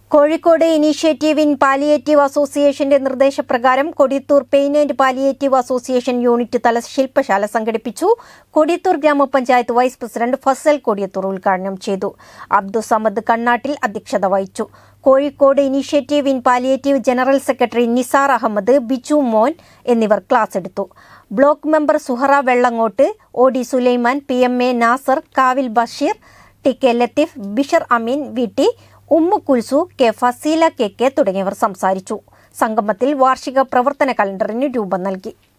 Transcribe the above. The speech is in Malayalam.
കോഴിക്കോട് ഇനീഷ്യേറ്റീവ് ഇൻ പാലിയേറ്റീവ് അസോസിയേഷന്റെ നിർദ്ദേശപ്രകാരം Kodiyathur pain and palliative association unit തല ശില്പശാല സംഘടിപ്പിച്ചു കൊടിയത്തൂർ ഗ്രാമപഞ്ചായത്ത് വൈസ് പ്രസിഡന്റ് ഫസൽ കൊടിയത്തൂർ ഉദ്ഘാടനം ചെയ്തു അബ്ദുസമദ് കണ്ണാട്ടിൽ അധ്യക്ഷത വഹിച്ചു Kozhikode initiative in palliative general secretary Nisar Ahammed Biju Mon എന്നിവർ ക്ലാസ് എടുത്തു block member Suhara Vellangot O D Sulaiman P M A Nasar Kavil Basheer T K Latheef Bishar Ameen V T Ummu Kulsu K Faseela K K തുടങ്ങിയവർ സംസാരിച്ചു സംഗമത്തിൽ വാർഷിക പ്രവർത്തന കലണ്ടറിന് രൂപം നൽകി